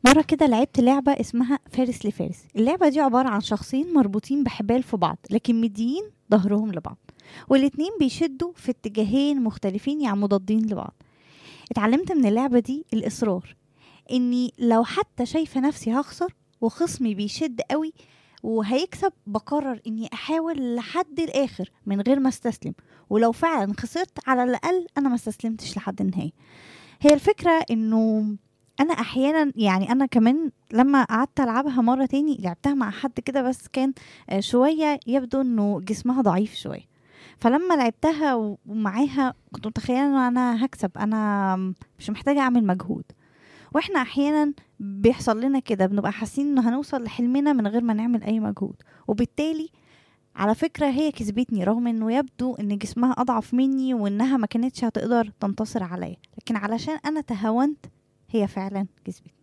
مرة كده لعبت لعبة اسمها فارس لفارس اللعبة دي عبارة عن شخصين مربوطين بحبال في بعض لكن مديين ظهرهم لبعض والاتنين بيشدوا في اتجاهين مختلفين يعني مضادين لبعض اتعلمت من اللعبة دي الإصرار إني لو حتى شايفة نفسي هخسر وخصمي بيشد قوي وهيكسب بقرر إني أحاول لحد الآخر من غير ما استسلم ولو فعلا خسرت على الأقل أنا ما استسلمتش لحد النهاية هي الفكرة إنه انا احيانا يعني انا كمان لما قعدت العبها مره تاني لعبتها مع حد كده بس كان آه، شويه يبدو انه جسمها ضعيف شويه فلما لعبتها و- ومعاها كنت متخيله ان انا هكسب انا مش محتاجه اعمل مجهود واحنا احيانا بيحصل لنا كده بنبقى حاسين انه هنوصل لحلمنا من غير ما نعمل اي مجهود وبالتالي على فكرة هي كسبتني رغم انه يبدو ان جسمها اضعف مني وانها ما كانتش هتقدر تنتصر عليا لكن علشان انا تهاونت هي فعلا كسبتني